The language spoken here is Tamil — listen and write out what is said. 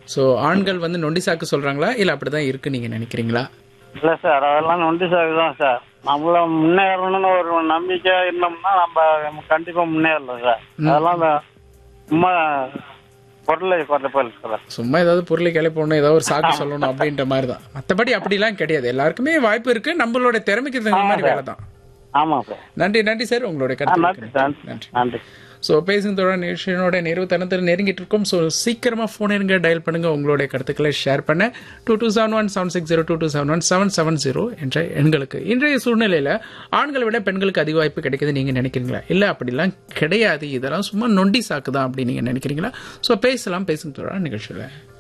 ஸோ ஆண்கள் வந்து நொண்டி சாக்கு சொல்றாங்களா இல்ல அப்படிதான் இருக்கு நீங்க நினைக்கிறீங்களா இல்ல சார் அதெல்லாம் நொண்டி சாக்கு தான் சார் நம்மள முன்னேறணும்னு ஒரு நம்பிக்கை இருந்தோம்னா நம்ம கண்டிப்பா முன்னேறலாம் சார் அதெல்லாம் இந்த சும்மா பொருளை குறைப்பல் சார் சும்மா ஏதாவது பொருளை கிளப்பணும் ஏதாவது ஒரு சாக்கு சொல்லணும் அப்படின்ற மாதிரி தான் மற்றபடி அப்படிலாம் கிடையாது எல்லாருக்குமே வாய்ப்பு இருக்கு நம்மளோட திறமைக்கு தகுந்த மாதிரி வேலை தான் ஆமா சார் நன்றி நன்றி சார் உங்களுடைய ஆ, நன்றி கருத்து சார் நன்றி நன்றி ஸோ பேசுகிறதோட நிகழ்ச்சியினோட நிறைவு தருணத்தில் நெருங்கிட்டு இருக்கோம் ஸோ சீக்கிரமாக ஃபோன் இருங்க டயல் பண்ணுங்க உங்களுடைய கருத்துக்களை ஷேர் பண்ண two two seven one seven six zero two two seven one seven seven zero என்ற எண்களுக்கு இன்றைய சூழ்நிலையில் ஆண்களை விட பெண்களுக்கு அதிக வாய்ப்பு கிடைக்குது நீங்கள் நினைக்கிறீங்களா இல்லை அப்படிலாம் கிடையாது இதெல்லாம் சும்மா நொண்டி சாக்கு தான் அப்படின்னு நீங்கள் நினைக்கிறீங்களா ஸோ பேசலாம் பேசுகிறதோட நிகழ்ச்சியில்